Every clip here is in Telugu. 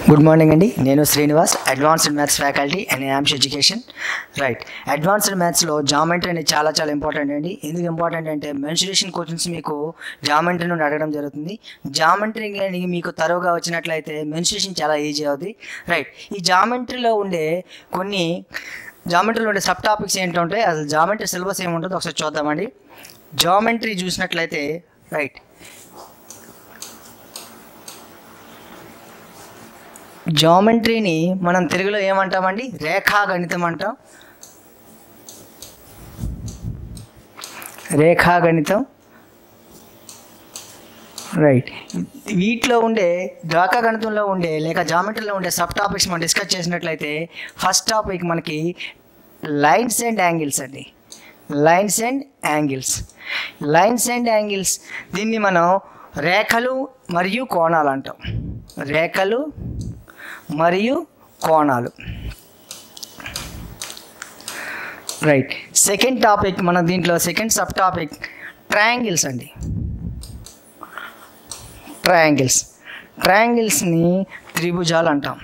గుడ్ మార్నింగ్ అండి నేను Srinivas advanced maths faculty and Aims education right అడ్వాన్స్డ్ మ్యాథ్స్లో జామెంట్రీ అనేది చాలా చాలా ఇంపార్టెంట్ అండి ఎందుకు ఇంపార్టెంట్ అంటే మెన్సురేషన్ క్వశ్చన్స్ మీకు జామెంట్రీ నుండి అడగడం జరుగుతుంది జామెంట్రీ కానీ మీకు తరువుగా వచ్చినట్లయితే మెన్సురేషన్ చాలా ఈజీ అవుతుంది రైట్ ఈ జామెంట్రీలో ఉండే కొన్ని జామెంట్రీలో ఉండే సబ్ టాపిక్స్ ఏంటంటే అసలు జామెంట్రీ సిలబస్ ఏముంటుందో ఒకసారి చూద్దామండి జామెంట్రీ చూసినట్లయితే రైట్ జామెట్రీని మనం తెలుగులో ఏమంటామండి రేఖాగణితం అంటాం రేఖాగణితం రైట్ వీటిలో ఉండే రేఖాగణితంలో ఉండే లేక జామెట్రీలో ఉండే సబ్ టాపిక్స్ మనం డిస్కస్ చేసినట్లయితే ఫస్ట్ టాపిక్ మనకి లైన్స్ అండ్ యాంగిల్స్ అండి lines and angles lines and angles దీన్ని మనం రేఖలు మరియు కోణాలు అంటాం రేఖలు మరియు కోణాలు రైట్ సెకండ్ టాపిక్ మన దీంట్లో సెకండ్ సబ్ టాపిక్ ట్రయాంగిల్స్ అండి ట్రయాంగిల్స్ ట్రయాంగిల్స్ని త్రిభుజాలు అంటాం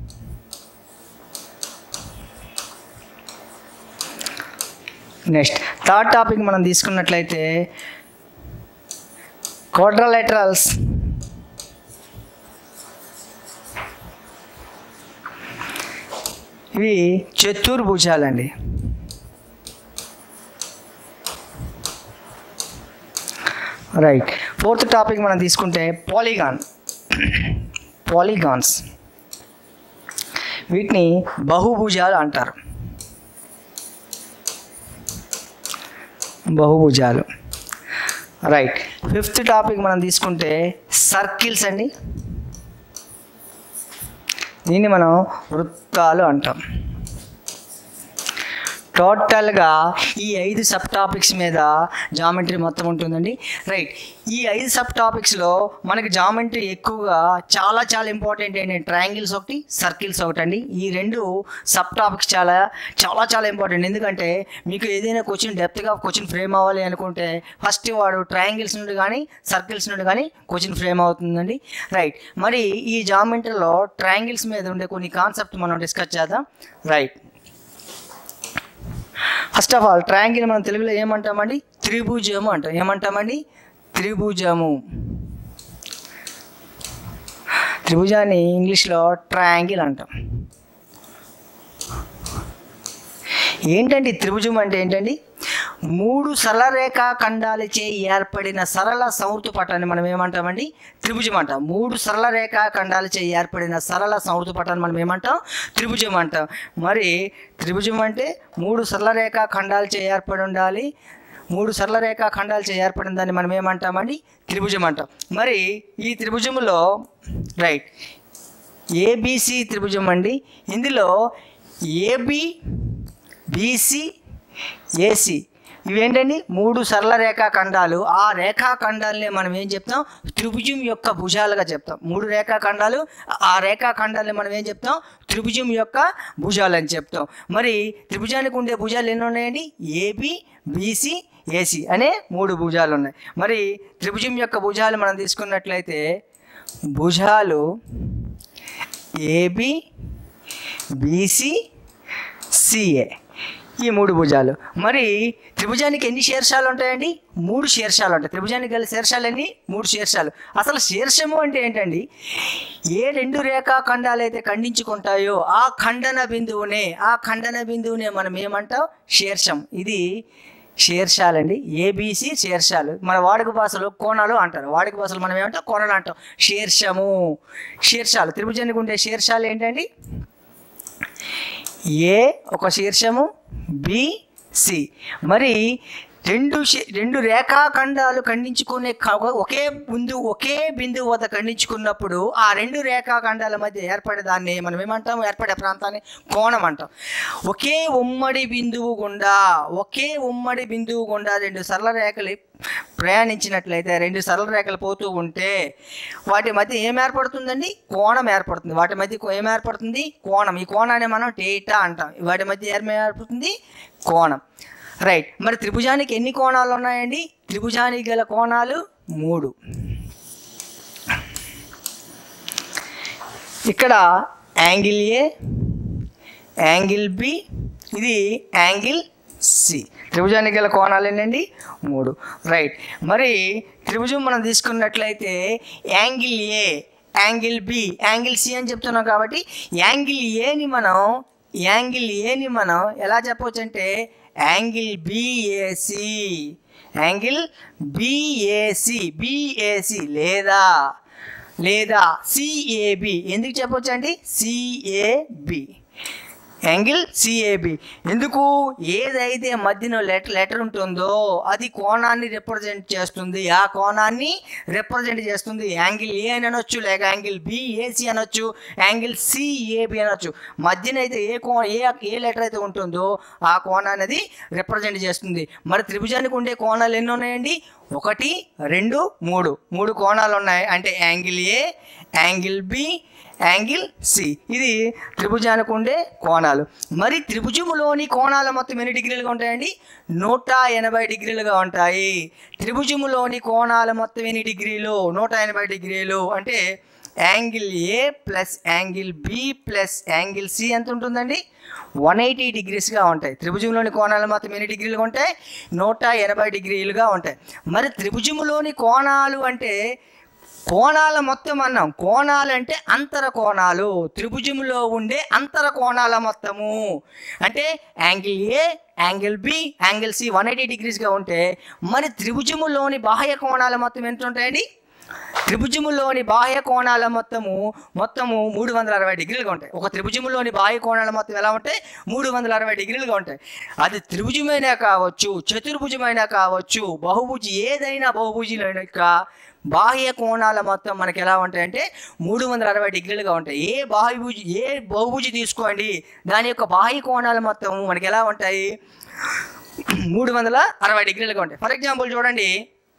నెక్స్ట్ థర్డ్ టాపిక్ మనం తీసుకున్నట్లయితే క్వాడ్రలెటరల్స్ ఇవి చతుర్భుజాలండి రైట్ ఫోర్త్ టాపిక్ మనం తీసుకుంటే పాలిగాన్ పాలిగాన్స్ వీటిని బహుభుజాలు అంటారు బహుభుజాలు రైట్ ఫిఫ్త్ టాపిక్ మనం తీసుకుంటే సర్కిల్స్ అండి దీన్ని మనం వృత్తాలు అంటాం టోటల్గా ఈ ఐదు సబ్ టాపిక్స్ మీద జామెట్రీ మొత్తం ఉంటుందండి రైట్ ఈ ఐదు సబ్ టాపిక్స్లో మనకి జామెట్రీ ఎక్కువగా చాలా చాలా ఇంపార్టెంట్ ఏంటంటే ట్రయాంగిల్స్ ఒకటి సర్కిల్స్ ఒకటి అండి ఈ రెండు సబ్ టాపిక్స్ చాలా చాలా చాలా ఇంపార్టెంట్ ఎందుకంటే మీకు ఏదైనా క్వశ్చన్ డెప్త్గా క్వశ్చన్ ఫ్రేమ్ అవ్వాలి అనుకుంటే ఫస్ట్ వాడు ట్రయాంగిల్స్ నుండి కానీ సర్కిల్స్ నుండి కానీ క్వశ్చన్ ఫ్రేమ్ అవుతుందండి రైట్ మరి ఈ జామెట్రీలో ట్రయాంగిల్స్ మీద ఉండే కొన్ని కాన్సెప్ట్ మనం డిస్కస్ చేద్దాం right first of all triangle మనం తెలుగులో ఏమంటామండి త్రిభుజము అంటాం ఏమంటామండి త్రిభుజము త్రిభుజాన్ని ఇంగ్లీష్లో ట్రయాంగిల్ అంటాం ఏంటండి త్రిభుజం అంటే ఏంటండి మూడు సరళరేఖా ఖండాలచే ఏర్పడిన సరళ సంవృత పటాన్ని మనం ఏమంటామండి త్రిభుజం అంటాం మూడు సరళ రేఖా ఖండాలచే ఏర్పడిన సరళ సంవృత పటాన్ని మనం ఏమంటాం త్రిభుజం అంటాం మరి త్రిభుజం అంటే మూడు సరళ రేఖా ఖండాలచే ఏర్పడి ఉండాలి మూడు సరళ రేఖా ఖండాలచే ఏర్పడిన దాన్ని మనం ఏమంటామండి త్రిభుజం అంటాం మరి ఈ త్రిభుజంలో రైట్ ఏబిసి త్రిభుజం అండి ఇందులో ఏబి బీసీ ఏసీ ఇవేంటండి మూడు సరళ రేఖా ఖండాలు ఆ రేఖా ఖండాలని మనం ఏం చెప్తాం త్రిభుజం యొక్క భుజాలుగా చెప్తాం మూడు రేఖా ఖండాలు ఆ రేఖా ఖండాలని మనం ఏం చెప్తాం త్రిభుజం యొక్క భుజాలు అని చెప్తాం మరి త్రిభుజానికి ఉండే భుజాలు ఎన్ని ఉన్నాయండి ఏబి బీసీ ఏసీ అనే మూడు భుజాలు ఉన్నాయి మరి త్రిభుజం యొక్క భుజాలు మనం తీసుకున్నట్లయితే భుజాలు ఏబి బీసీ సిఏ ఈ మూడు భుజాలు మరి త్రిభుజానికి ఎన్ని శీర్షాలు ఉంటాయండి మూడు శీర్షాలు ఉంటాయి త్రిభుజానికి గల శీర్షాలు ఎన్ని మూడు శీర్షాలు అసలు శీర్షము అంటే ఏంటండి ఏ రెండు రేఖా ఖండాలు అయితే ఖండించుకుంటాయో ఆ ఖండన బిందువునే ఆ ఖండన బిందువునే మనం ఏమంటాం శీర్షం ఇది శీర్షాలండి ఏబీసీ శీర్షాలు మన వాడుక భాషలో కోణాలు అంటారు వాడుక భాషలో మనం ఏమంటాం కోణాలు అంటాం శీర్షము శీర్షాలు త్రిభుజానికి ఉండే శీర్షాలు ఏంటండి ఏ ఒక శీర్షము బి సి మరి రెండు శీ- రెండు రేఖాఖండాలు ఖండించుకునే క- ఒకే బిందు ఒకే బిందువు వద్ద ఖండించుకున్నప్పుడు ఆ రెండు రేఖాఖండాల మధ్య ఏర్పడే దాన్ని మనం ఏమంటాం ఏర్పడే ప్రాంతాన్ని కోణం అంటాం ఒకే ఉమ్మడి బిందువు గుండా ఒకే ఉమ్మడి బిందువు గుండా రెండు సరళ రేఖలు ప్రయాణించినట్లయితే రెండు సరళ రేఖలు పోతూ ఉంటే వాటి మధ్య ఏం ఏర్పడుతుందండి కోణం ఏర్పడుతుంది వాటి మధ్య కో- ఏం ఏర్పడుతుంది కోణం ఈ కోణాన్ని మనం టేటా అంటాం వాటి మధ్య ఏం ఏర్పడుతుంది కోణం రైట్ మరి త్రిభుజానికి ఎన్ని కోణాలు ఉన్నాయండి త్రిభుజానికి గల కోణాలు మూడు ఇక్కడ యాంగిల్ ఏ యాంగిల్ బి ఇది యాంగిల్ సి త్రిభుజానికి గల కోణాలు ఏంటండి మూడు రైట్ మరి త్రిభుజం మనం తీసుకున్నట్లయితే angle A angle B angle C అని చెప్తున్నాం కాబట్టి యాంగిల్ ఏని మనం యాంగిల్ ఏని మనం ఎలా చెప్పవచ్చు అంటే angle B A C angle B A C B A C లేదా లేదా సిఏబి ఎందుకు చెప్పొచ్చు అండి సిఏబి యాంగిల్ సిఏబి ఎందుకు ఏదైతే మధ్యలో లెటర్ లెటర్ ఉంటుందో అది కోణాన్ని రిప్రజెంట్ చేస్తుంది ఆ కోణాన్ని రిప్రజెంట్ చేస్తుంది యాంగిల్ ఏ అని అనొచ్చు లేక యాంగిల్ బిఏసి అనొచ్చు యాంగిల్ సిఏబి అనొచ్చు మధ్యన అయితే ఏ కో ఏ ఏ లెటర్ అయితే ఉంటుందో ఆ కోణాన్ని అది రిప్రజెంట్ చేస్తుంది మరి త్రిభుజానికి ఉండే కోణాలు ఎన్ని ఉన్నాయండి ఒకటి రెండు మూడు మూడు కోణాలు ఉన్నాయి అంటే angle A angle B angle C ఇది త్రిభుజానికి ఉండే కోణాలు మరి త్రిభుజములోని కోణాలు మొత్తం ఎన్ని డిగ్రీలుగా ఉంటాయండి నూట ఎనభై డిగ్రీలుగా ఉంటాయి త్రిభుజములోని కోణాలు మొత్తం ఎన్ని డిగ్రీలు నూట ఎనభై డిగ్రీలు అంటే angle A plus angle B plus angle C ఎంత ఉంటుందండి వన్ ఎయిటీ డిగ్రీస్గా ఉంటాయి త్రిభుజంలోని కోణాలు మాత్రం ఎన్ని డిగ్రీలుగా ఉంటాయి నూట ఎనభై డిగ్రీలుగా ఉంటాయి మరి త్రిభుజములోని కోణాలు అంటే కోణాల మొత్తం అన్నాం కోణాలు అంటే అంతర కోణాలు త్రిభుజంలో ఉండే అంతర కోణాల మొత్తము అంటే angle A angle B angle C one eighty డిగ్రీస్గా ఉంటే మరి త్రిభుజములోని బాహ్య కోణాల మొత్తం ఎంత ఉంటాయండి త్రిభుజములోని బాహ్య కోణాల మొత్తము మొత్తము మూడు వందల అరవై డిగ్రీలుగా ఉంటాయి ఒక త్రిభుజములోని బాహ్య కోణాల మొత్తం ఎలా ఉంటాయి మూడు వందల అరవై డిగ్రీలుగా ఉంటాయి అది త్రిభుజమైనా కావచ్చు చతుర్భుజమైనా కావచ్చు బహుభుజి ఏదైనా బహుభుజి యొక్క బాహ్య కోణాల మొత్తం మనకి ఎలా ఉంటాయంటే మూడు వందల అరవై డిగ్రీలుగా ఉంటాయి ఏ బాహుభుజి ఏ బహుభుజి తీసుకోండి దాని యొక్క బాహ్య కోణాల మొత్తం మనకి ఎలా ఉంటాయి మూడు వందల అరవై డిగ్రీలుగా ఉంటాయి ఫర్ ఎగ్జాంపుల్ చూడండి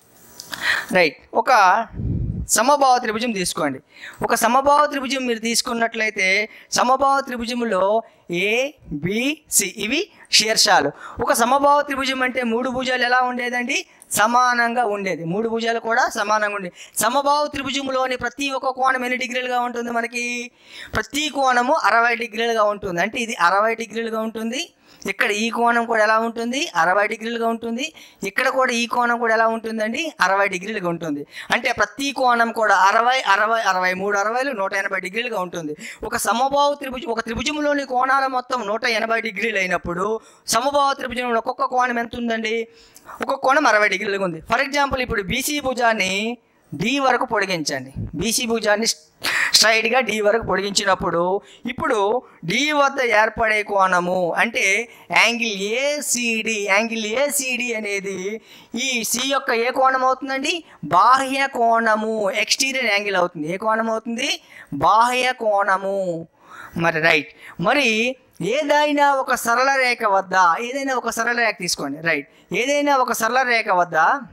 రైట్ ఒక సమభావ త్రిభుజం తీసుకోండి ఒక సమభావ త్రిభుజం మీరు తీసుకున్నట్లయితే సమభావ త్రిభుజంలో ఏ బి సి ఇవి శీర్షాలు ఒక సమభావ త్రిభుజం అంటే మూడు భుజాలు ఎలా ఉండేదండి సమానంగా ఉండేది మూడు భుజాలు కూడా సమానంగా ఉండేది సమభావ త్రిభుజంలోని ప్రతి ఒక్క కోణం ఎన్ని డిగ్రీలుగా ఉంటుంది మనకి ప్రతి కోణము అరవై డిగ్రీలుగా ఉంటుంది అంటే ఇది అరవై డిగ్రీలుగా ఉంటుంది ఇక్కడ ఈ కోణం కూడా ఎలా ఉంటుంది అరవై డిగ్రీలుగా ఉంటుంది ఇక్కడ కూడా ఈ కోణం కూడా ఎలా ఉంటుందండి అరవై డిగ్రీలుగా ఉంటుంది అంటే ప్రతి కోణం కూడా అరవై అరవై అరవై మూడు అరవైలు నూట ఎనభై డిగ్రీలుగా ఉంటుంది ఒక సమభావ త్రిభుజం ఒక త్రిభుజంలోని కోణాల మొత్తం నూట ఎనభై డిగ్రీలు అయినప్పుడు సమభావ త్రిభుజంలో ఒక్కొక్క కోణం ఎంత ఉందండి ఒక్కొక్క కోణం అరవై డిగ్రీలుగా ఉంది ఫర్ ఎగ్జాంపుల్ ఇప్పుడు బీసీ భుజాన్ని డి వరకు పొడిగించండి బీసీ భుజాన్ని స్ట్రైట్గా డి వరకు పొడిగించినప్పుడు ఇప్పుడు డి వద్ద ఏర్పడే కోణము అంటే యాంగిల్ ఏసిడి యాంగిల్ ఏసిడి అనేది ఈ సి యొక్క ఏ కోణం అవుతుందండి బాహ్య కోణము ఎక్స్టీరియర్ యాంగిల్ అవుతుంది ఏ కోణం అవుతుంది బాహ్య కోణము మరి రైట్ మరి ఏదైనా ఒక సరళ రేఖ వద్ద ఏదైనా ఒక సరళ రేఖ తీసుకోండి రైట్ ఏదైనా ఒక సరళ రేఖ వద్ద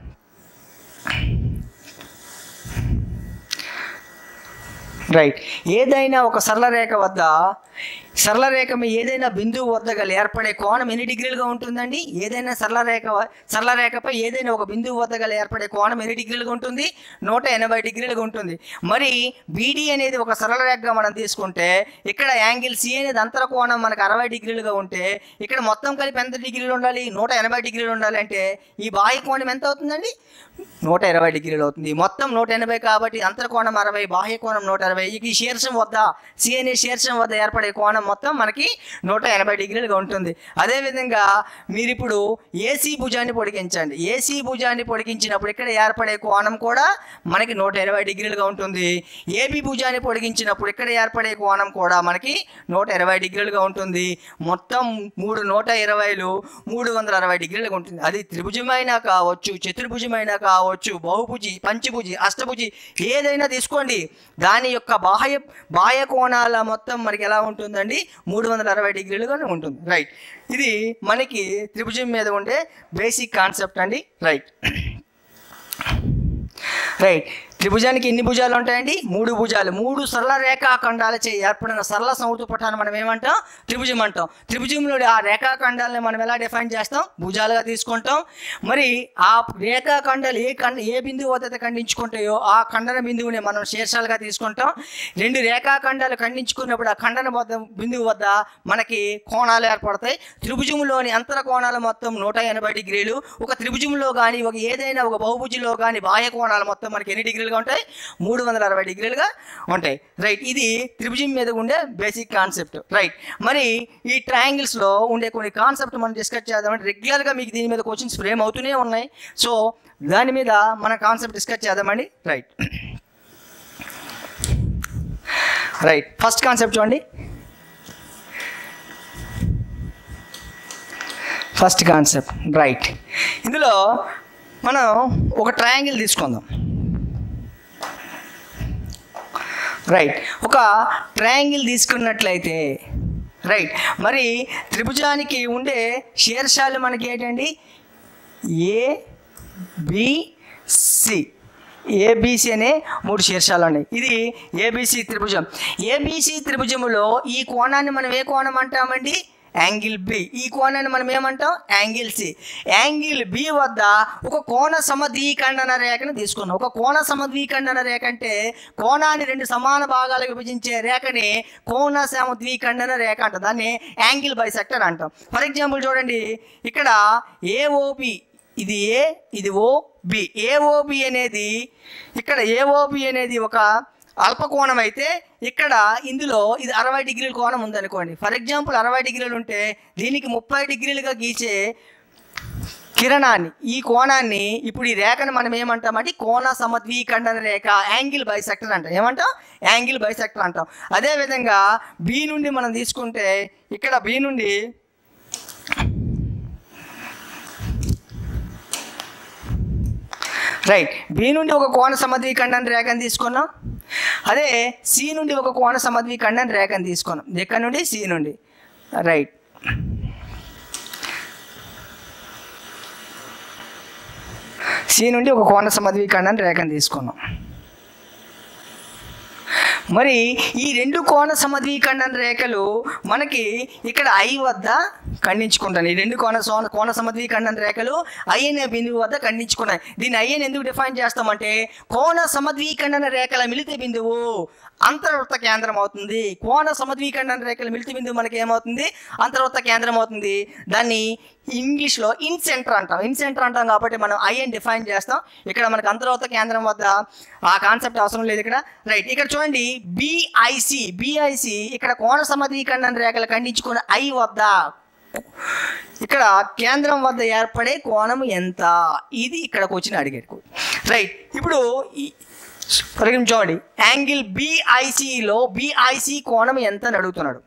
రైట్ ఏదైనా ఒక సరళ రేఖ వద్ద సరళ రేఖ మీ ఏదైనా బిందువు వద్ద గల ఏర్పడే కోణం ఎన్ని డిగ్రీలుగా ఉంటుందండి ఏదైనా సరళ రేఖ వ- సరళ రేఖపై ఏదైనా ఒక బిందువు వద్ద గల ఏర్పడే కోణం ఎన్ని డిగ్రీలుగా ఉంటుంది నూట ఎనభై డిగ్రీలుగా ఉంటుంది మరి బీడీ అనేది ఒక సరళ రేఖగా మనం తీసుకుంటే ఇక్కడ యాంగిల్ సి అనేది అంతర కోణం మనకు అరవై డిగ్రీలుగా ఉంటే ఇక్కడ మొత్తం కలిపి ఎంత డిగ్రీలు ఉండాలి నూట ఎనభై డిగ్రీలు ఉండాలి అంటే ఈ బాహ్య కోణం ఎంత అవుతుందండి నూట ఇరవై డిగ్రీలు అవుతుంది మొత్తం నూట ఎనభై కాబట్టి అంతర కోణం అరవై బాహ్య కోణం నూట ఇరవై ఈ శీర్షం వద్ద సి అనే శీర్షం వద్ద ఏర్పడే కోణం మొత్తం మనకి నూట ఎనభై డిగ్రీలుగా ఉంటుంది అదేవిధంగా మీరు ఇప్పుడు ఏసీ భుజాన్ని పొడిగించండి ఏసీ భుజాన్ని పొడిగించినప్పుడు ఇక్కడ ఏర్పడే కోణం కూడా మనకి నూట ఇరవై డిగ్రీలుగా ఉంటుంది ఏబి భుజాన్ని పొడిగించినప్పుడు ఇక్కడ ఏర్పడే కోణం కూడా మనకి నూట ఇరవై డిగ్రీలుగా ఉంటుంది మొత్తం మూడు నూట ఇరవైలు మూడు వందల అరవై డిగ్రీలుగా ఉంటుంది అది త్రిభుజమైనా కావచ్చు చతుర్భుజమైనా కావచ్చు బహుభుజి పంచభుజి అష్టభుజి ఏదైనా తీసుకోండి దాని యొక్క బాహ్య బాహ్య కోణాల మొత్తం మనకి ఎలా ఉంటుందండి మూడు వందల అరవై డిగ్రీలుగానే ఉంటుంది రైట్ ఇది మనకి త్రిభుజం మీద ఉండే బేసిక్ కాన్సెప్ట్ అండి రైట్ రైట్ త్రిభుజానికి ఎన్ని భుజాలు ఉంటాయండి మూడు భుజాలు మూడు సరళ రేఖాఖండాలచే ఏర్పడిన సరళ సంవృత పటాన్ని మనం ఏమంటాం త్రిభుజం అంటాం త్రిభుజంలో ఆ రేఖాఖండాలని మనం ఎలా డిఫైన్ చేస్తాం భుజాలుగా తీసుకుంటాం మరి ఆ రేఖాఖండాలు ఏ ఖండ ఏ బిందువు వద్ద అయితే ఖండించుకుంటాయో ఆ ఖండన బిందువుని మనం శీర్షాలుగా తీసుకుంటాం రెండు రేఖాఖండాలు ఖండించుకున్నప్పుడు ఆ ఖండన వద్ద బిందువు వద్ద మనకి కోణాలు ఏర్పడతాయి త్రిభుజంలోని అంతర కోణాలు మొత్తం నూట ఎనభై డిగ్రీలు ఒక త్రిభుజంలో కానీ ఒక ఏదైనా ఒక బహుభుజిలో కానీ బాహ్య కోణాలు మొత్తం మనకి ఎన్ని డిగ్రీలుగా ఉంటాయి మూడు వందల అరవై డిగ్రీలుగా ఉంటాయి రైట్ ఇది త్రిభుజం మీద ఉండే బేసిక్ కాన్సెప్ట్ రైట్ మరి ఈ ట్రయాంగిల్స్లో ఉండే కొన్ని కాన్సెప్ట్ మనం డిస్కస్ చేద్దామంటే రెగ్యులర్గా మీకు దీని మీద క్వశ్చన్స్ ఫ్రేమ్ అవుతూనే ఉన్నాయి సో దాని మీద మన కాన్సెప్ట్ డిస్కస్ చేద్దామండి రైట్ రైట్ ఫస్ట్ కాన్సెప్ట్ చూడండి ఫస్ట్ కాన్సెప్ట్ రైట్ ఇందులో మనం ఒక ట్రయాంగిల్ తీసుకుందాం రైట్ ఒక ట్రయాంగిల్ తీసుకున్నట్లయితే రైట్ మరి త్రిభుజానికి ఉండే శీర్షాలు మనకి ఏంటండి ఏ బి సి ఏబిసి అనే మూడు శీర్షాలు ఉన్నాయి ఇది ఏబిసి త్రిభుజం ఏబిసి త్రిభుజములో ఈ కోణాన్ని మనం ఏ కోణం అంటామండి యాంగిల్ బి ఈ కోణాన్ని మనం ఏమంటాం యాంగిల్ సి యాంగిల్ బి వద్ద ఒక కోణ సమద్వీఖండన రేఖను తీసుకున్నాం ఒక కోణ సమద్వీఖండన రేఖ అంటే కోణాన్ని రెండు సమాన భాగాలకు విభజించే రేఖని కోణ సమద్వీఖండన రేఖ అంటాం దాన్ని యాంగిల్ బైసెక్టర్ అంటాం ఫర్ ఎగ్జాంపుల్ చూడండి ఇక్కడ ఏఓబి ఇది ఏ ఇది ఓ బి ఏఓబి అనేది ఇక్కడ ఏఓబి అనేది ఒక అల్పకోణం అయితే ఇక్కడ ఇందులో ఇది అరవై డిగ్రీల కోణం ఉందనుకోండి ఫర్ ఎగ్జాంపుల్ అరవై డిగ్రీలు ఉంటే దీనికి ముప్పై డిగ్రీలుగా గీచే కిరణాన్ని ఈ కోణాన్ని ఇప్పుడు ఈ రేఖను మనం ఏమంటామంటే కోణ సమద్వీఖండన రేఖ యాంగిల్ బైసెక్టర్ అంటాం ఏమంటాం యాంగిల్ బైసెక్టర్ అంటాం అదేవిధంగా బి నుండి మనం తీసుకుంటే ఇక్కడ బి నుండి రైట్ బి నుండి ఒక కోణ సమద్వీఖండన రేఖను తీసుకున్నాం అదే సి నుండి ఒక కోణ సమద్వీఖండన రేఖను తీసుకున్నాం ఇక్కడ నుండి సి నుండి రైట్ సి నుండి ఒక కోణ సమద్వీఖండన రేఖను తీసుకున్నాం మరి ఈ రెండు కోణ సమద్వీఖండన రేఖలు మనకి ఇక్కడ ఐ వద్ద ఖండించుకుంటాను ఈ రెండు కోణ సోన కోణ సమద్వీఖండన రేఖలు ఐ అనే బిందువు వద్ద ఖండించుకున్నాయి దీన్ని ఐ అని ఎందుకు డిఫైన్ చేస్తామంటే కోణ సమద్వీఖండన రేఖల మిలిత బిందువు అంతర్వృత్త కేంద్రం అవుతుంది కోణ సమద్వీఖండన రేఖల మిలిత బిందువు మనకి ఏమవుతుంది అంతర్వృత్త కేంద్రం అవుతుంది దాన్ని ఇంగ్లీష్లో ఇన్ సెంటర్ అంటాం ఇన్ సెంటర్ అంటాం కాబట్టి మనం ఐ అని డిఫైన్ చేస్తాం ఇక్కడ మనకు అంతర్వృత్త కేంద్రం వద్ద ఆ కాన్సెప్ట్ అవసరం లేదు ఇక్కడ రైట్ ఇక్కడ చూడండి బిఐసి బిఐసి ఇక్కడ కోణ సమద్వీఖండన రేఖలు ఖండించుకున్న ఐ వద్ద ఇక్కడ కేంద్రం వద్ద ఏర్పడే కోణం ఎంత ఇది ఇక్కడికి వచ్చిన అడిగాడు రైట్ ఇప్పుడు ఈ ఫర్ ఎగ్జాంపుల్ చూడండి యాంగిల్ బిఐసిలో బిఐసి కోణం ఎంత అని అడుగుతున్నాడు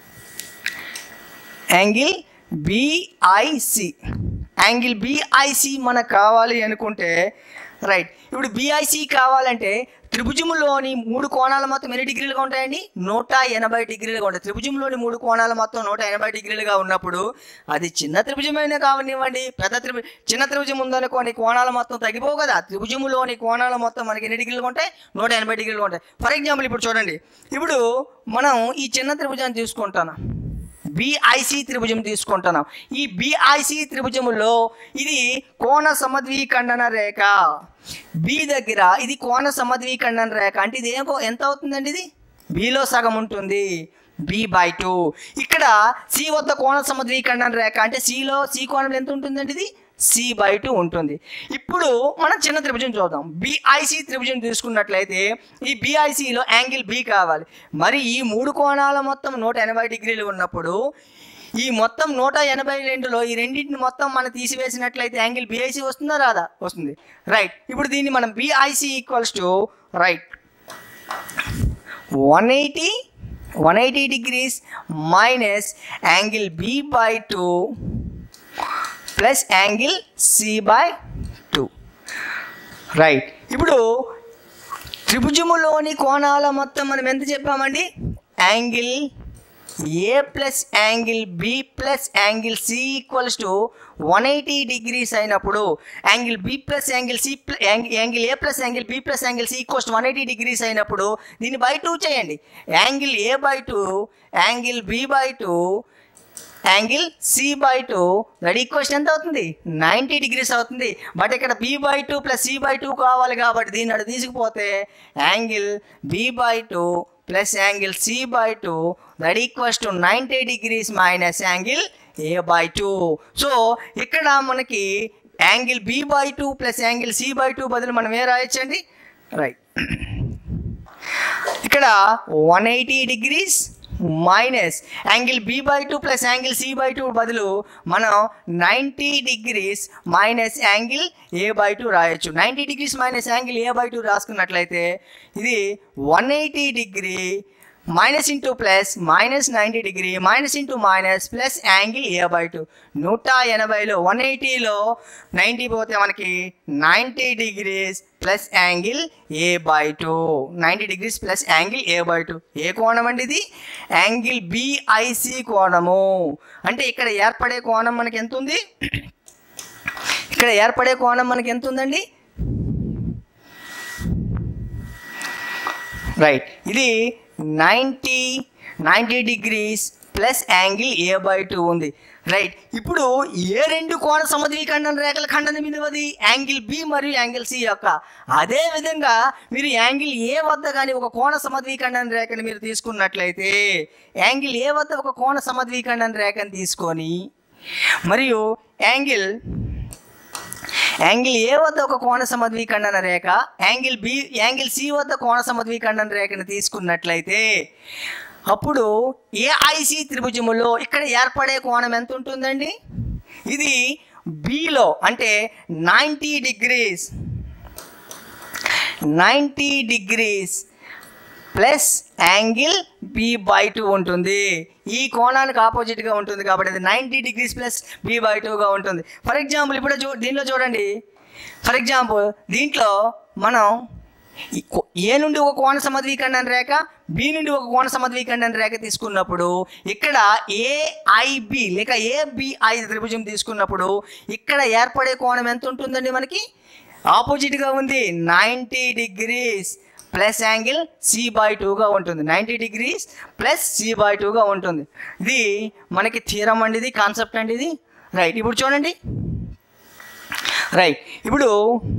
యాంగిల్ బిఐసి యాంగిల్ బిఐసి మనకు కావాలి అనుకుంటే రైట్ ఇప్పుడు బిఐసి కావాలంటే త్రిభుజములోని మూడు కోణాలు మొత్తం ఎన్ని డిగ్రీలుగా ఉంటాయండి నూట ఎనభై డిగ్రీలుగా ఉంటాయి త్రిభుజంలోని మూడు కోణాలు మొత్తం నూట ఎనభై డిగ్రీలుగా ఉన్నప్పుడు అది చిన్న త్రిభుజమైనా కావనివ్వండి పెద్ద త్రిభు చిన్న త్రిభుజం ఉందనుకోండి కోణాలు మొత్తం తగ్గిపోవు కదా త్రిభుజములోని కోణాలు మొత్తం మనకి ఎన్ని డిగ్రీలుగా ఉంటాయి నూట ఎనభై డిగ్రీలుగా ఉంటాయి ఫర్ ఎగ్జాంపుల్ ఇప్పుడు చూడండి ఇప్పుడు మనం ఈ చిన్న త్రిభుజాన్ని తీసుకుంటాను బిఐసి త్రిభుజం తీసుకుంటున్నాం ఈ బిఐసి త్రిభుజములో ఇది కోణ సమద్వీఖండన రేఖ బి దగ్గర ఇది కోణ సమద్వీఖండన రేఖ అంటే ఇది ఏం కో- ఎంత అవుతుందండి ఇది బిలో సగం ఉంటుంది బి బై టూ ఇక్కడ సి వద్ద కోణ సమద్వీఖండన రేఖ అంటే సిలో సి కోణం ఎంత ఉంటుందండి ఇది సి బై టూ ఉంటుంది ఇప్పుడు మనం చిన్న త్రిభుజం చూద్దాం బిఐసి త్రిభుజం తీసుకున్నట్లయితే ఈ బిఐసిలో యాంగిల్ బి కావాలి మరి ఈ మూడు కోణాల మొత్తం నూట ఎనభై డిగ్రీలు ఉన్నప్పుడు ఈ మొత్తం నూట ఎనభై రెండులో ఈ రెండింటిని మొత్తం మనం తీసివేసినట్లయితే యాంగిల్ బిఐసి వస్తుందా రాదా వస్తుంది రైట్ ఇప్పుడు దీన్ని మనం B I C equals to right one eighty one eighty degrees minus angle B by two plus angle C by two right ఇప్పుడు త్రిభుజములోని కోణాల మొత్తం మనం ఎంత చెప్పామండి angle A plus angle B plus angle C equals to one eighty degrees అయినప్పుడు angle B plus angle C angle A plus angle B plus angle C equals to one eighty degrees అయినప్పుడు దీన్ని బై టూ చేయండి angle A by two angle B by two angle C by two that equation ఎంత అవుతుంది నైంటీ డిగ్రీస్ అవుతుంది బట్ ఇక్కడ B by two plus C by two కావాలి కాబట్టి దీన్ని అటు తీసుకుపోతే angle B by two plus angle C by two that equals to ninety degrees minus angle A by two so ఇక్కడ మనకి angle B by two plus angle C by two బదులు మనం ఏ రాయొచ్చండి రైట్ ఇక్కడ one eighty degrees minus angle B by two plus angle C by two బదులు మనం ninety degrees minus angle A by two రాయొచ్చు ninety degrees minus angle A by two రాసుకున్నట్లయితే ఇది one eighty degree minus into plus minus ninety degree minus into minus plus angle A by two నూట ఎనభైలో వన్ ఎయిటీలో నైంటీ పోతే మనకి ninety degrees plus angle A by two ninety degrees plus angle A by two A కోణం అండి ఇది యాంగిల్ బిఐసి కోణము అంటే ఇక్కడ ఏర్పడే కోణం మనకి ఎంత ఉంది ఇక్కడ ఏర్పడే కోణం మనకి ఎంత ఉందండి రైట్ ఇది ninety ninety degrees plus angle A by two ఉంది రైట్ ఇప్పుడు ఏ రెండు కోణ సమద్వీఖండన రేఖల ఖండన విలువది యాంగిల్ బి మరియు యాంగిల్ సి యొక్క అదే విధంగా మీరు యాంగిల్ ఏ వద్ద కానీ ఒక కోణ సమద్వీఖండన రేఖను మీరు తీసుకున్నట్లయితే యాంగిల్ ఏ వద్ద ఒక కోణ సమద్వీఖండన రేఖను తీసుకొని మరియు యాంగిల్ యాంగిల్ ఏ వద్ద ఒక కోణ సమద్వీఖండన రేఖ యాంగిల్ బి యాంగిల్ సి వద్ద కోణ సమద్వీఖండన రేఖను తీసుకున్నట్లయితే అప్పుడు ఏఐసి త్రిభుజములో ఇక్కడ ఏర్పడే కోణం ఎంత ఉంటుందండి ఇది బిలో అంటే ninety degrees ninety degrees plus angle B by two ఉంటుంది ఈ కోణానికి ఆపోజిట్గా ఉంటుంది కాబట్టి అది ninety degrees plus B by టూగా ఉంటుంది ఫర్ ఎగ్జాంపుల్ ఇప్పుడు చూ దీనిలో చూడండి ఫర్ ఎగ్జాంపుల్ దీంట్లో మనం ఈ కో- ఏ నుండి ఒక కోణ సమద్వీఖండన రేఖ బి నుండి ఒక కోణ సమద్వీఖండన రేఖ తీసుకున్నప్పుడు ఇక్కడ ఏఐబి లేక ఏబిఐ త్రిభుజం తీసుకున్నప్పుడు ఇక్కడ ఏర్పడే కోణం ఎంత ఉంటుందండి మనకి ఆపోజిట్గా ఉంది ninety degrees plus angle C by టూగా ఉంటుంది ninety degrees plus C by టూగా ఉంటుంది ఇది మనకి థీరం అండి ఇది కాన్సెప్ట్ అండి ఇది రైట్ ఇప్పుడు చూడండి రైట్ ఇప్పుడు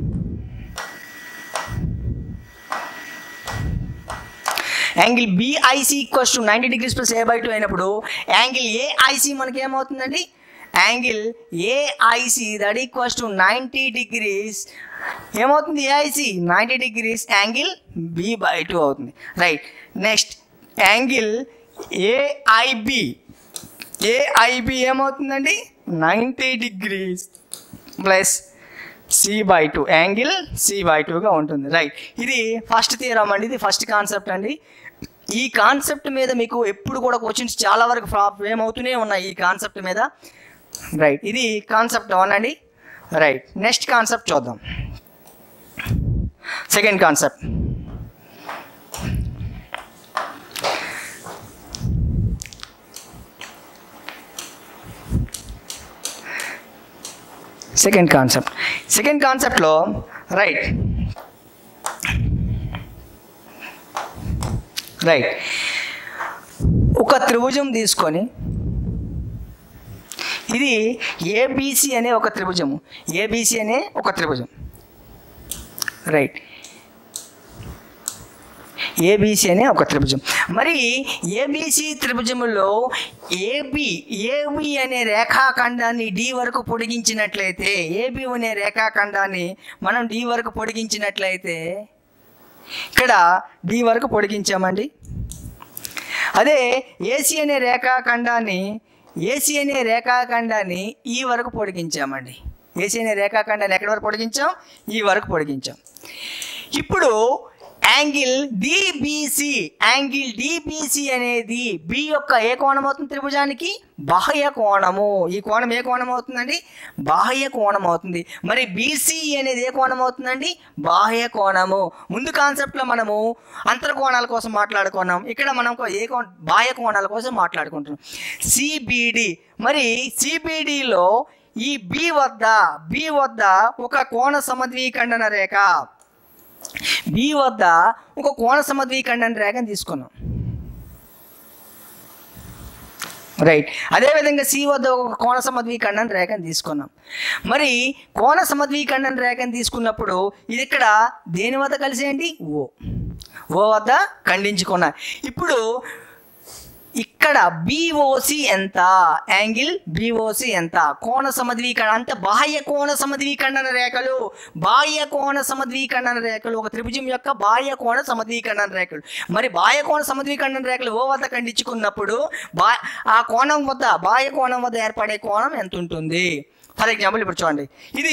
angle B I C equals to ninety degrees plus A by two అయినప్పుడు యాంగిల్ ఏఐసి మనకి ఏమవుతుందండి angle A I C that equals to ninety degrees ఏమవుతుంది A I C ninety degrees angle B by two అవుతుంది right next angle A I B A I B ఏమవుతుందండి ninety degrees plus C by two angle C by టూగా ఉంటుంది రైట్ ఇది ఫస్ట్ థియరం అండి ఇది ఫస్ట్ కాన్సెప్ట్ అండి ఈ కాన్సెప్ట్ మీద మీకు ఎప్పుడు కూడా క్వశ్చన్స్ చాలా వరకు ఫ్రాప్ ఏమవుతూనే ఉన్నాయి ఈ కాన్సెప్ట్ మీద రైట్ ఇది కాన్సెప్ట్ వన్ అండి రైట్ నెక్స్ట్ కాన్సెప్ట్ చూద్దాం second concept second concept second కాన్సెప్ట్లో రైట్ రైట్ ఒక త్రిభుజం తీసుకొని ఇది ఏబిసి అనే ఒక త్రిభుజము ఏబిసి అనే ఒక త్రిభుజం రైట్ ఏబిసి అనే ఒక త్రిభుజం మరి ఏబిసి త్రిభుజములో ఏబి ఏబి అనే రేఖాఖండాన్ని డి వరకు పొడిగించినట్లయితే ఏబి అనే రేఖాఖండాన్ని మనం డి వరకు పొడిగించినట్లయితే ఇక్కడ డి వరకు పొడిగించామండి అదే ఏసీ అనే రేఖాఖండాన్ని ఏసీ అనే రేఖాఖండాన్ని ఈ వరకు పొడిగించామండి ఏసీ అనే రేఖాఖండాన్ని ఎక్కడి వరకు పొడిగించాం ఈ వరకు పొడిగించాం ఇప్పుడు యాంగిల్ డిబిసి యాంగిల్ డిబిసి అనేది బి యొక్క ఏ కోణం అవుతుంది త్రిభుజానికి బాహ్య కోణము ఈ కోణం ఏ కోణం అవుతుందండి బాహ్య కోణం అవుతుంది మరి బీసీ అనేది ఏ కోణం అవుతుందండి బాహ్య కోణము ముందు కాన్సెప్ట్లో మనము అంతర్ కోణాల కోసం మాట్లాడుకున్నాం ఇక్కడ మనం ఒక ఏ కోణ బాహ్య కోణాల కోసం మాట్లాడుకుంటున్నాం సిబిడి మరి సిబిడిలో ఈ బి వద్ద బి వద్ద ఒక కోణ సమద్వీఖండన రేఖ బి వద్ద ఒక కోణ సమద్వీఖండన రేఖను తీసుకున్నాం రైట్ అదేవిధంగా సి వద్ద ఒక కోణ సమద్వీఖండన రేఖను తీసుకున్నాం మరి కోణ సమద్వీఖండన రేఖను తీసుకున్నప్పుడు ఇది ఇక్కడ దేని వద్ద కలిసేయండి ఓ ఓ వద్ద ఖండించుకున్నా ఇప్పుడు ఇక్కడ బీఓసి ఎంత యాంగిల్ బీఓసి ఎంత కోణ సమద్వీకరణ అంటే బాహ్య కోణ సమద్వీకరణ రేఖలు బాహ్య కోణ సమద్వీకరణ రేఖలు ఒక త్రిభుజం యొక్క బాహ్య కోణ సమద్వీకరణ రేఖలు మరి బాహ్య కోణ సమద్వీకరణ రేఖలు ఓ వద్ద ఖండించుకున్నప్పుడు బా ఆ కోణం వద్ద బాహ్య కోణం వద్ద ఏర్పడే కోణం ఎంత ఉంటుంది ఫర్ ఎగ్జాంపుల్ ఇప్పుడు చూడండి ఇది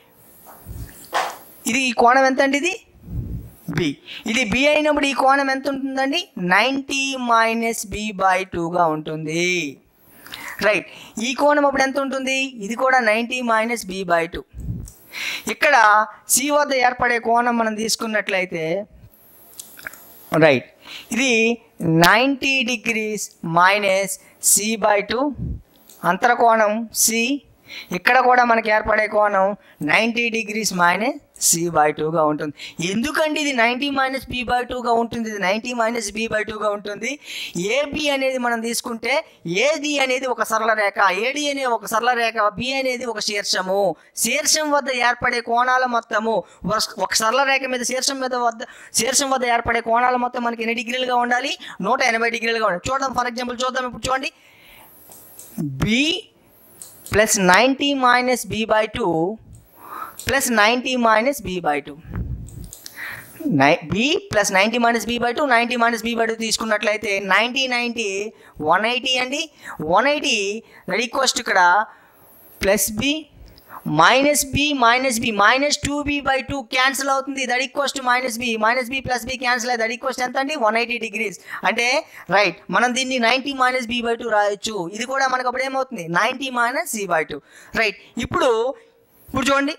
ఇది ఈ కోణం ఎంత అండి ఇది బి ఇది బి అయినప్పుడు ఈ కోణం ఎంత ఉంటుందండి నైంటీ మైనస్ బి బై టూగా ఉంటుంది రైట్ ఈ కోణం అప్పుడు ఎంత ఉంటుంది ఇది కూడా ninety minus B by two ఇక్కడ సి వద్ద ఏర్పడే కోణం మనం తీసుకున్నట్లయితే రైట్ ఇది ninety degrees minus C by two అంతర కోణం సి ఇక్కడ కూడా మనకి ఏర్పడే కోణం ninety degrees minus C by టూగా ఉంటుంది ఎందుకండి ఇది నైంటీ మైనస్ బి బై టూగా ఉంటుంది ఇది నైంటీ మైనస్ బి బై టూగా ఉంటుంది ఏబి అనేది మనం తీసుకుంటే ఏది అనేది ఒక సరళ రేఖ ఏడి అనే ఒక సరళ రేఖ బి అనేది ఒక శీర్షము శీర్షం వద్ద ఏర్పడే కోణాల మొత్తము ఒక- ఒక సరళ రేఖ మీద శీర్షం మీద వద్ద శీర్షం వద్ద ఏర్పడే కోణాల మొత్తం మనకి ఎన్ని డిగ్రీలుగా ఉండాలి నూట ఎనభై డిగ్రీలుగా ఉండాలి చూద్దాం ఫర్ ఎగ్జాంపుల్ చూద్దాం ఇప్పుడు చూడండి B plus ninety minus B by two plus ninety minus B by two నై B plus ninety minus B by two ninety minus B by two తీసుకున్నట్లయితే నైంటీ నైంటీ వన్ ఎయిటీ అండి వన్ ఎయిటీ రిక్వెస్ట్ ఇక్కడ plus B minus B minus B minus two B by two cancel అవుతుంది that equals to minus B minus B plus B cancel అయ్యి దట్ ఈక్వల్స్ ఎంత అండి వన్ ఎయిటీ డిగ్రీస్ అంటే రైట్ మనం దీన్ని ninety minus B by two రాయొచ్చు ఇది కూడా మనకు అప్పుడు ఏమవుతుంది ninety minus C by two right ఇప్పుడు ఇప్పుడు చూడండి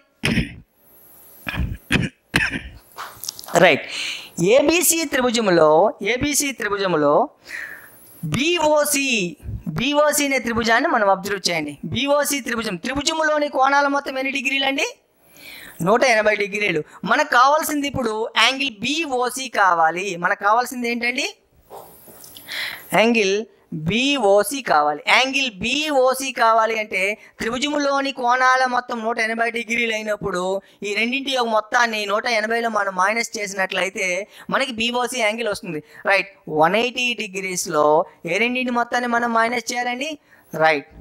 రైట్ ఏబిసి త్రిభుజములో ఏబిసి త్రిభుజములో బీఓసి బీఓసి అనే త్రిభుజాన్ని మనం అబ్జర్వ్ చేయండి బీఓసి త్రిభుజం త్రిభుజములోని కోణాల మొత్తం ఎన్ని డిగ్రీలు అండి నూట ఎనభై డిగ్రీలు మనకు కావాల్సింది ఇప్పుడు యాంగిల్ బీఓసి కావాలి మనకు కావాల్సింది ఏంటండి యాంగిల్ బీఓసి కావాలి యాంగిల్ బీఓసి కావాలి అంటే త్రిభుజములోని కోణాల మొత్తం నూట ఎనభై డిగ్రీలు అయినప్పుడు ఈ రెండింటి యొక్క మొత్తాన్ని నూట ఎనభైలో మనం మైనస్ చేసినట్లయితే మనకి బీఓసి యాంగిల్ వస్తుంది రైట్ వన్ ఎయిటీ డిగ్రీస్లో ఏ రెండింటి మొత్తాన్ని మనం మైనస్ చేయాలండి right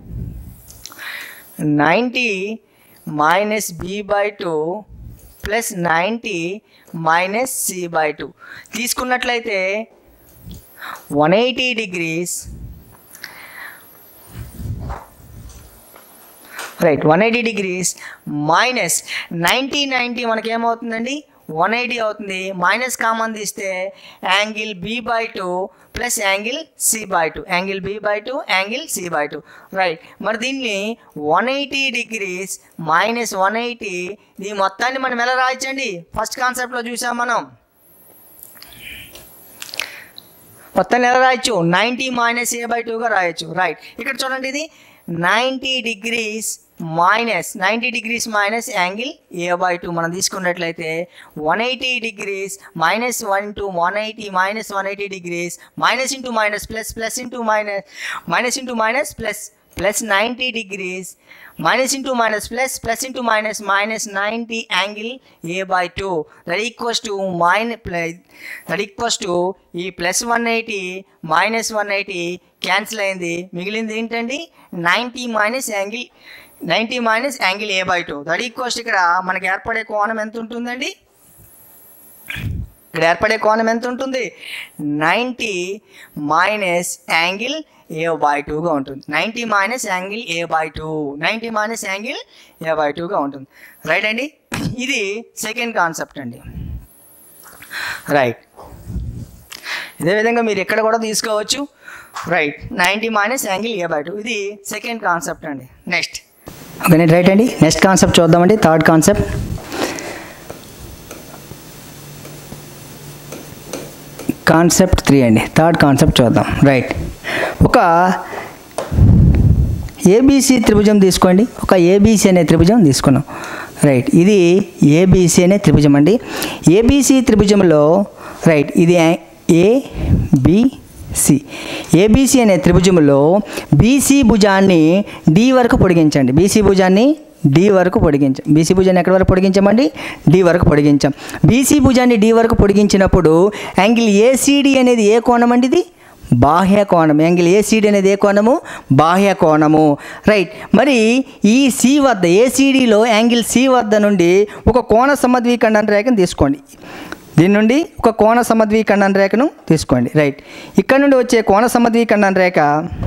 ninety minus B by two plus ninety minus C by two తీసుకున్నట్లయితే one eighty degrees right one eighty degrees minus ninety ninety మనకి ఏమవుతుందండి వన్ ఎయిటీ అవుతుంది మైనస్ కామన్ తీస్తే angle B by two plus angle C by two angle B by two angle C by two right మరి దీన్ని one eighty degrees minus one eighty ఈ మొత్తాన్ని మనం ఎలా రాయొచ్చండి ఫస్ట్ కాన్సెప్ట్లో చూసాం మనం మొత్తం ఎలా రాయొచ్చు నైంటీ మైనస్ ఏ బై టూగా రాయొచ్చు రైట్ ఇక్కడ చూడండి ఇది ninety degrees minus ninety degrees minus angle A by two మనం తీసుకున్నట్లయితే one eighty degrees minus one into one eighty minus one eighty degrees minus into minus plus plus into minus minus into minus plus plus ninety degrees minus into minus plus plus into minus minus ninety angle A by two that equals to mine that equals to ఈ plus one eighty minus one eighty cancel అయింది మిగిలింది ఏంటండి ninety minus angle ninety minus angle A by two that equals ఇక్కడ మనకి ఏర్పడే కోణం ఎంత ఉంటుందండి ఇక్కడ ఏర్పడే కోణం ఎంత ఉంటుంది ninety minus angle A by టూగా ఉంటుంది ninety minus angle A by two ninety minus angle A by టూగా ఉంటుంది రైట్ అండి ఇది సెకండ్ కాన్సెప్ట్ అండి రైట్ ఇదే విధంగా మీరు ఎక్కడ కూడా తీసుకోవచ్చు right ninety minus angle A by two ఇది సెకండ్ కాన్సెప్ట్ అండి నెక్స్ట్ ఓకే రైట్ అండి నెక్స్ట్ కాన్సెప్ట్ చూద్దామండి థర్డ్ కాన్సెప్ట్ కాన్సెప్ట్ త్రీ అండి థర్డ్ కాన్సెప్ట్ చూద్దాం రైట్ ఒక ఏబీసీ త్రిభుజం తీసుకోండి ఒక ఏబీసీ అనే త్రిభుజం తీసుకున్నాం రైట్ ఇది ఏబీసీ అనే త్రిభుజం అండి ఏబీసీ త్రిభుజంలో రైట్ ఇది ఏబిసి ఏబీసీ అనే త్రిభుజంలో బీసీ భుజాన్ని డి వరకు పొడిగించండి బీసీ భుజాన్ని డి వరకు పొడిగించాం బీసీ భుజాన్ని ఎక్కడి వరకు పొడిగించామండి డి వరకు పొడిగించాం బీసీ భుజాన్ని డి వరకు పొడిగించినప్పుడు యాంగిల్ ఏసీడీ అనేది ఏ కోణం అండి ఇది బాహ్య కోణం యాంగిల్ ఏసీడీ అనేది ఏ కోణము బాహ్య కోణము రైట్ మరి ఈ సి వద్ద ఏసీడీలో యాంగిల్ సి వద్ద నుండి ఒక కోణ సమద్వీఖండన రేఖను తీసుకోండి దీని నుండి ఒక కోణ సమద్వీఖండన రేఖను తీసుకోండి రైట్ ఇక్కడ నుండి వచ్చే కోణ సమద్వీఖండన రేఖ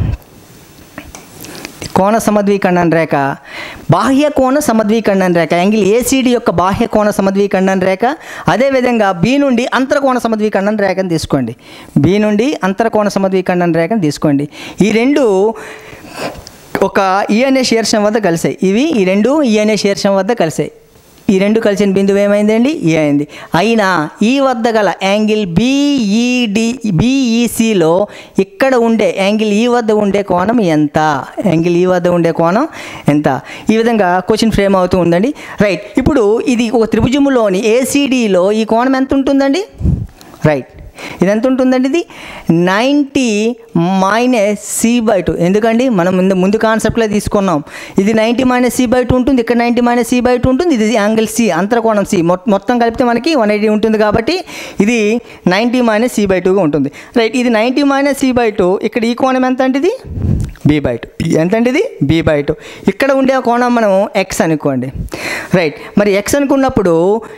కోణ సమద్వీఖండన రేఖ బాహ్య కోణ సమద్వీఖండన రేఖ యాంగిల్ ఏసీడీ యొక్క బాహ్య కోణ సమద్వీఖండన రేఖ అదేవిధంగా బి నుండి అంతరకోణ సమద్వీఖండన రేఖను తీసుకోండి బి నుండి అంతరకోణ సమద్వీఖండన రేఖను తీసుకోండి ఈ రెండు ఒక ఈ అనే శీర్షం వద్ద కలిసాయి ఇవి ఈ రెండు ఈ అనే శీర్షం వద్ద కలిసాయి ఈ రెండు కలిసిన బిందువు ఏమైందండి ఏ అయింది అయినా ఈ వద్ద గల యాంగిల్ బిఈడి బిఈసిలో ఇక్కడ ఉండే యాంగిల్ ఈ వద్ద ఉండే కోణం ఎంత యాంగిల్ ఈ వద్ద ఉండే కోణం ఎంత ఈ విధంగా క్వశ్చన్ ఫ్రేమ్ అవుతూ ఉందండి రైట్ ఇప్పుడు ఇది ఒక త్రిభుజములోని ఏసీడీలో ఈ కోణం ఎంత ఉంటుందండి రైట్ ఇది ఎంత ఉంటుందండి ఇది ninety minus C by two ఎందుకండి మనం ముందు ముందు కాన్సెప్ట్లో తీసుకున్నాం ఇది ninety minus C by two ఉంటుంది ఇక్కడ ninety minus C by two ఉంటుంది ఇది యాంగిల్ సి అంతరకోణం సి మొత్తం కలిపితే మనకి వన్ ఎయిటీ ఉంటుంది కాబట్టి ఇది నైంటీ మైనస్ సి బై టూగా ఉంటుంది రైట్ ఇది ninety minus C by two ఇక్కడ ఈ కోణం ఎంత అంటే ఇది బి బై టూ ఎంత అంటే ఇది బి బై టూ ఇక్కడ ఉండే కోణం మనం ఎక్స్ అనుకోండి రైట్ మరి ఎక్స్ అనుకున్నప్పుడు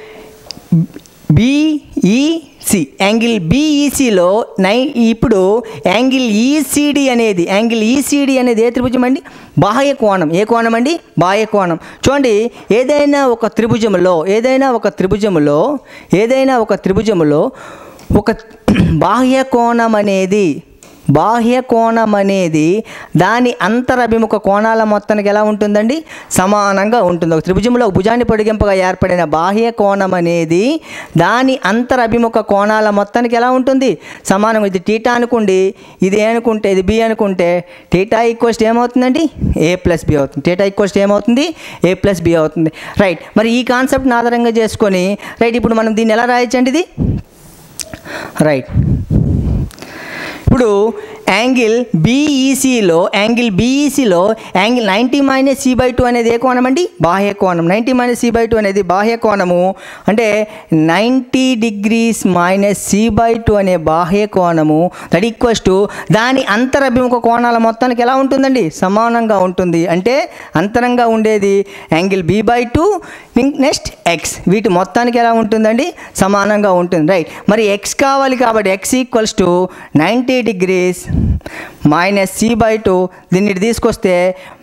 బిఈసి యాంగిల్ బిఈసిలో నై ఇప్పుడు యాంగిల్ ఈసీడి అనేది యాంగిల్ ఈసీడి అనేది ఏ త్రిభుజం అండి బాహ్య కోణం ఏ కోణం అండి బాహ్య కోణం చూడండి ఏదైనా ఒక త్రిభుజములో ఏదైనా ఒక త్రిభుజములో ఏదైనా ఒక త్రిభుజములో ఒక బాహ్య కోణం అనేది బాహ్య కోణం అనేది దాని అంతరభిముఖ కోణాల మొత్తానికి ఎలా ఉంటుందండి సమానంగా ఉంటుంది ఒక త్రిభుజంలో ఒక భుజాన్ని పొడిగింపగా ఏర్పడిన బాహ్య కోణం అనేది దాని అంతరభిముఖ కోణాల మొత్తానికి ఎలా ఉంటుంది సమానంగా ఇది టీటా అనుకోండి ఇది ఏ అనుకుంటే ఇది బి అనుకుంటే టీటా ఈక్వల్స్ ఏమవుతుందండి ఏ ప్లస్ బి అవుతుంది టీటా ఈక్వల్స్ ఏమవుతుంది ఏ ప్లస్ బి అవుతుంది రైట్ మరి ఈ కాన్సెప్ట్ని ఆధారంగా చేసుకొని రైట్ ఇప్పుడు మనం దీన్ని ఎలా రాయొచ్చండి ఇది రైట్ ఇప్పుడు యాంగిల్ బీఈసీలో యాంగిల్ బీఈసీలో angle ninety minus C by two అనేది ఏ కోణం అండి బాహ్య కోణం ninety minus C by two అనేది బాహ్య కోణము అంటే ninety degrees minus C by two అనే బాహ్య కోణము దట్ ఈక్వల్స్ టు దాని అంతరభిముఖ కోణాల మొత్తానికి ఎలా ఉంటుందండి సమానంగా ఉంటుంది అంటే అంతరంగా ఉండేది angle B by two next X వీటి మొత్తానికి ఎలా ఉంటుందండి సమానంగా ఉంటుంది రైట్ మరి ఎక్స్ కావాలి కాబట్టి X equals to ninety degrees minus C by two దీన్ని ఇటు తీసుకొస్తే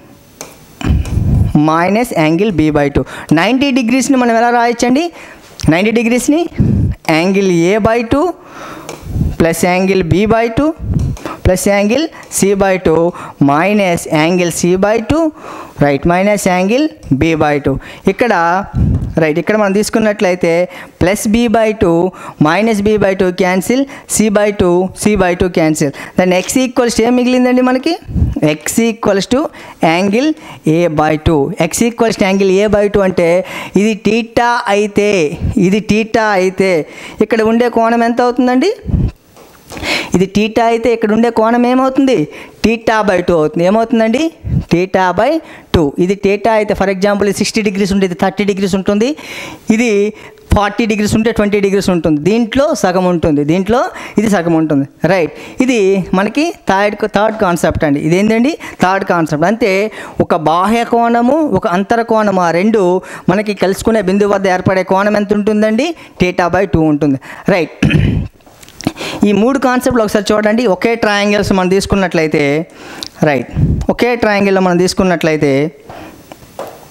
minus angle B by two ninety డిగ్రీస్ని మనం ఎలా రాయొచ్చండి నైంటీ డిగ్రీస్ని angle A by two plus angle B by two plus angle C by two minus angle C by two right minus angle B by two ఇక్కడ రైట్ ఇక్కడ మనం తీసుకున్నట్లయితే plus B by two minus B by two cancel C by two C by two cancel దాన్ని ఎక్స్ ఈక్వల్స్ ఏం మిగిలిందండి మనకి X equals to angle A by two X equals to angle A by two అంటే ఇది టీటా అయితే ఇది టీటా అయితే ఇక్కడ ఉండే కోణం ఎంత అవుతుందండి ఇది టీటా అయితే ఇక్కడ ఉండే కోణం ఏమవుతుంది టీటా బై టూ అవుతుంది ఏమవుతుందండి టీటా బై టూ ఇది టీటా అయితే ఫర్ ఎగ్జాంపుల్ సిక్స్టీ డిగ్రీస్ ఉండేది థర్టీ డిగ్రీస్ ఉంటుంది ఇది ఫార్టీ డిగ్రీస్ ఉంటే ట్వంటీ డిగ్రీస్ ఉంటుంది దీంట్లో సగం ఉంటుంది దీంట్లో ఇది సగం ఉంటుంది రైట్ ఇది మనకి థర్డ్ థర్డ్ కాన్సెప్ట్ అండి ఇదేంటండి థర్డ్ కాన్సెప్ట్ అంతే ఒక బాహ్య కోణము ఒక అంతర కోణము ఆ రెండు మనకి కలుసుకునే బిందువు వద్ద ఏర్పడే కోణం ఎంత ఉంటుందండి టీటా బై టూ ఉంటుంది రైట్ ఈ మూడు కాన్సెప్ట్లు ఒకసారి చూడండి ఒకే ట్రయాంగిల్స్ మనం తీసుకున్నట్లయితే రైట్ ఒకే ట్రయాంగిల్లో మనం తీసుకున్నట్లయితే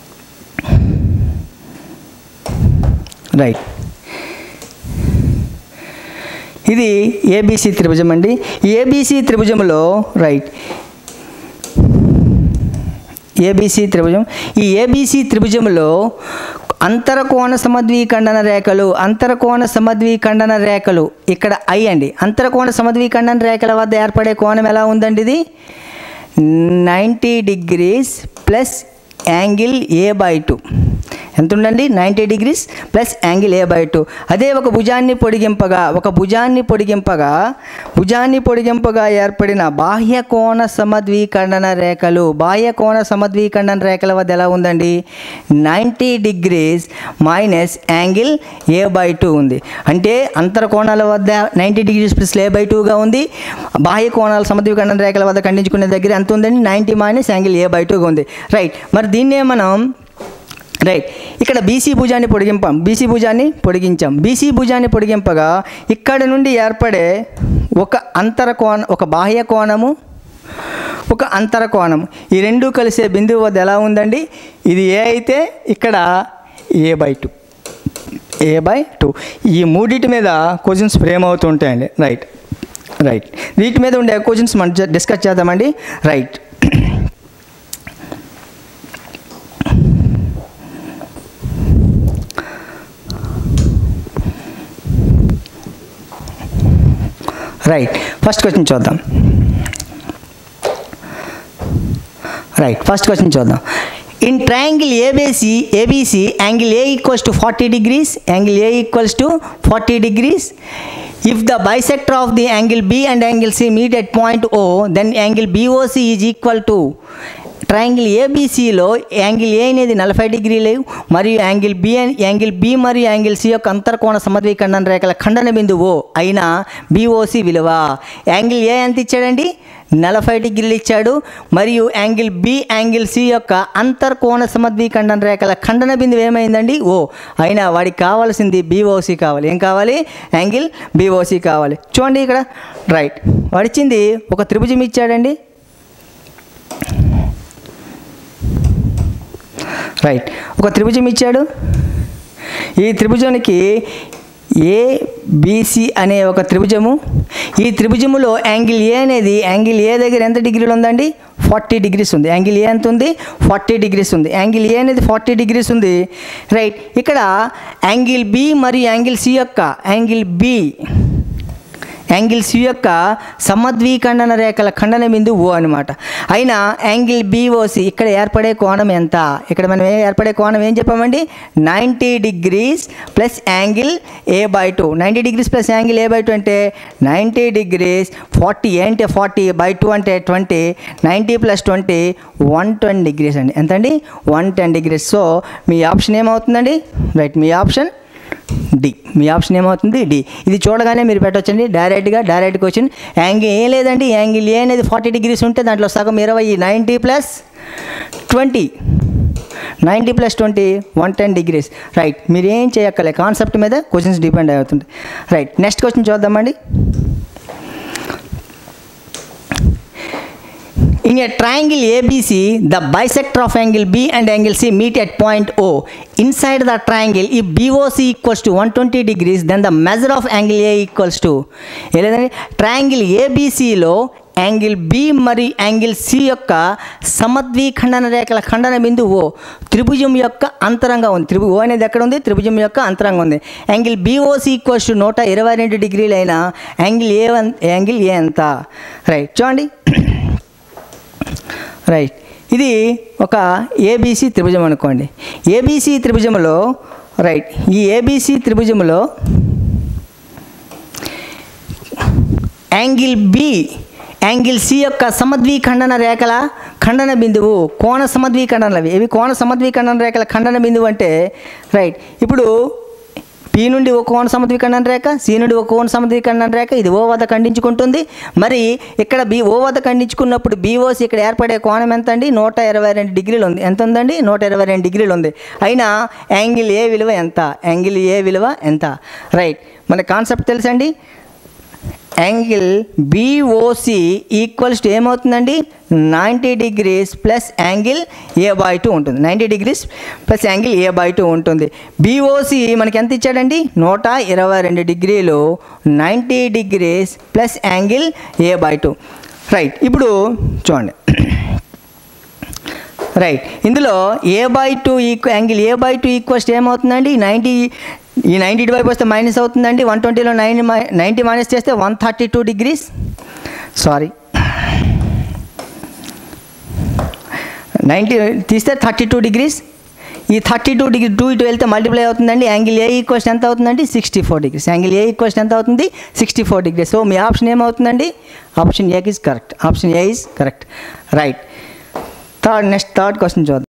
రైట్ ఇది ఏబీసీ త్రిభుజం అండి ఈ ఏబీసీ త్రిభుజంలో రైట్ ఏబీసీ త్రిభుజం ఈ ఏబీసీ త్రిభుజంలో అంతరకోణ సమద్వీఖండన రేఖలు అంతరకోణ సమద్వీఖండన రేఖలు ఇక్కడ ఐ అండి అంతరకోణ సమద్వీఖండన రేఖల వద్ద ఏర్పడే కోణం ఎలా ఉందండి ఇది ninety degrees plus angle A by two ఎంత ఉండండి ninety degrees plus angle A by two అదే ఒక భుజాన్ని పొడిగింపగా ఒక భుజాన్ని పొడిగింపగా భుజాన్ని పొడిగింపగా ఏర్పడిన బాహ్య కోణ సమద్వీఖండన రేఖలు బాహ్య కోణ సమద్వీఖండన రేఖల వద్ద ఎలా ఉందండి ninety degrees minus angle A by two ఉంది అంటే అంతర కోణాల వద్ద ninety degrees plus A by టూగా ఉంది బాహ్య కోణాల సమద్వీఖండన రేఖల వద్ద ఖండించుకునే దగ్గర ఎంత ఉందండి ninety minus angle A by టూగా ఉంది రైట్ మరి దీన్నే మనం రైట్ ఇక్కడ బీసీ భుజాన్ని పొడిగింపాం బీసీ భుజాన్ని పొడిగించాం బీసీ భుజాన్ని పొడిగింపగా ఇక్కడ నుండి ఏర్పడే ఒక అంతర కోణ ఒక బాహ్య కోణము ఒక అంతర కోణం ఈ రెండు కలిసే బిందువు వద్ద ఎలా ఉందండి ఇది ఏ అయితే ఇక్కడ A by two A by two ఈ మూడింటి మీద క్వశ్చన్స్ ఫ్రేమ్ అవుతూ ఉంటాయండి రైట్ రైట్ వీటి మీద ఉండే క్వశ్చన్స్ మనం డిస్కస్ చేద్దామండి రైట్ రైట్ ఫస్ట్ క్వశ్చన్ చూద్దాం రైట్ ఫస్ట్ క్వశ్చన్ చూద్దాం in triangle ABC ABC angle A equals to forty degrees angle A equals to forty degrees if the bisector of the angle B and angle C meet at point O then angle BOC is equal to triangle ఏబిసిలో యాంగిల్ ఏ అనేది నలభై డిగ్రీలు మరియు యాంగిల్ బి యాంగిల్ బి మరియు యాంగిల్ సి యొక్క అంతర్కోణ సమద్వీఖండన రేఖల ఖండన బిందువు అయిన బిఓసి విలువ యాంగిల్ ఏ ఎంత ఇచ్చాడండి నలభై డిగ్రీలు ఇచ్చాడు మరియు యాంగిల్ బి యాంగిల్ సి యొక్క అంతర్కోణ సమద్వీఖండన రేఖల ఖండన బిందువు ఏమైందండి ఓ అయినా వాడికి కావాల్సింది బీఓసి కావాలి ఏం కావాలి యాంగిల్ బీఓసి కావాలి చూడండి ఇక్కడ రైట్ వాడిచ్చింది ఒక త్రిభుజం ఇచ్చాడండి రైట్ ఒక త్రిభుజం ఇచ్చాడు ఈ త్రిభుజానికి ఏబిసి అనే ఒక త్రిభుజము ఈ త్రిభుజములో యాంగిల్ ఏ అనేది యాంగిల్ ఏ దగ్గర ఎంత డిగ్రీలు ఉందండి ఫార్టీ డిగ్రీస్ ఉంది యాంగిల్ ఏ ఎంత ఉంది ఫార్టీ డిగ్రీస్ ఉంది యాంగిల్ ఏ అనేది ఫార్టీ డిగ్రీస్ ఉంది రైట్ ఇక్కడ యాంగిల్ బి మరియు యాంగిల్ సి యొక్క యాంగిల్ బి యాంగిల్ సి యొక్క సమద్వీఖండన రేఖల ఖండన బిందువు ఓ అనమాట అయినా యాంగిల్ బీఓసి ఇక్కడ ఏర్పడే కోణం ఎంత ఇక్కడ మనం ఏ ఏర్పడే కోణం ఏం చెప్పామండి ninety degrees plus angle A by two ninety degrees plus angle A by two అంటే నైంటీ డిగ్రీస్ ఫార్టీ ఏంటి ఫార్టీ బై టూ అంటే twenty ninety plus twenty one ten degrees అండి ఎంతండి వన్ టెన్ డిగ్రీస్ సో మీ ఆప్షన్ ఏమవుతుందండి రైట్ మీ ఆప్షన్ డి మీ ఆప్షన్ ఏమవుతుంది డి ఇది చూడగానే మీరు పెట్టొచ్చండి డైరెక్ట్గా డైరెక్ట్ క్వశ్చన్ యాంగిల్ ఏ లేదండి యాంగిల్ ఏ అనేది ఫార్టీ డిగ్రీస్ ఉంటే దాంట్లో సగం ఇరవై ninety plus twenty ninety plus twenty one ten degrees right మీరు ఏం చేయక్కలే కాన్సెప్ట్ మీద క్వశ్చన్స్ డిపెండ్ అవుతుంది రైట్ నెక్స్ట్ క్వశ్చన్ చూద్దామండి In a triangle ABC, the bisector of angle B and angle C meet at point O. Inside the triangle, if BOC equals to 120 degrees, then the measure of angle A equals to లేదంటే ట్రయాంగిల్ ఏబిసిలో యాంగిల్ బి మరియు యాంగిల్ సి యొక్క సమద్వీఖండన రేఖల ఖండన బిందువు త్రిభుజం యొక్క అంతరంగా ఉంది త్రిభు ఓ అనేది ఎక్కడ ఉంది త్రిభుజం యొక్క అంతరంగా ఉంది యాంగిల్ బిఓసి ఈక్వల్స్ టు నూట ఇరవై రెండు డిగ్రీలు అయిన angle A one- angle A ఎంత రైట్ చూడండి రైట్ ఇది ఒక ఏబీసీ త్రిభుజం అనుకోండి ఏబీసీ త్రిభుజంలో రైట్ ఈ ఏబీసీ త్రిభుజంలో యాంగిల్ బి యాంగిల్ సి యొక్క సమద్వీఖండన రేఖల ఖండన బిందువు కోణ సమద్వీఖండనలు అవి ఇవి కోణ సమద్వీఖండన రేఖల ఖండన బిందువు అంటే రైట్ ఇప్పుడు పి నుండి ఒక కోణ సమద్వీఖండన రేఖ సి నుండి ఒక కోణ సమద్వీఖండన రేఖ ఇది ఓ వద్ద ఖండించుకుంటుంది మరి ఇక్కడ బి ఓ వద్ద ఖండించుకున్నప్పుడు బీఓసి ఇక్కడ ఏర్పడే కోణం ఎంత అండి నూట ఇరవై రెండు డిగ్రీలు ఉంది ఎంత ఉందండి నూట ఇరవై రెండు డిగ్రీలు ఉంది అయినా యాంగిల్ ఏ విలువ ఎంత యాంగిల్ ఏ విలువ ఎంత రైట్ మన కాన్సెప్ట్ తెలుసండి యాంగిల్ బీఓసి ఈక్వల్స్ టు ఏమవుతుందండి ninety degrees plus angle A by two ఉంటుంది ninety degrees plus angle A by two ఉంటుంది బీఓసి మనకి ఎంత ఇచ్చాడండి నూట ఇరవై రెండు డిగ్రీలు ninety degrees plus angle A by two right ఇప్పుడు చూడండి రైట్ ఇందులో A by two equal angle A by two equals ఏమవుతుందండి నైంటీ ఈ నైంటీ వైపు వస్తే మైనస్ అవుతుందండి వన్ ట్వంటీలో నైన్ నైంటీ మైనస్ చేస్తే one thirty two degrees sorry ninety తీస్తే థర్టీ టూ డిగ్రీస్ ఈ థర్టీ టూ డిగ్రీ టూ ఇటు వెళ్తే మల్టిప్లై అవుతుందండి యాంగిల్ ఏ ఈక్వల్స్ ఎంత అవుతుందండి sixty four degrees angle A equals ఎంత అవుతుంది సిక్స్టీ ఫోర్ డిగ్రీస్ సో మీ ఆప్షన్ ఏమవుతుందండి option A is correct option A is correct right third next third question చూద్దాం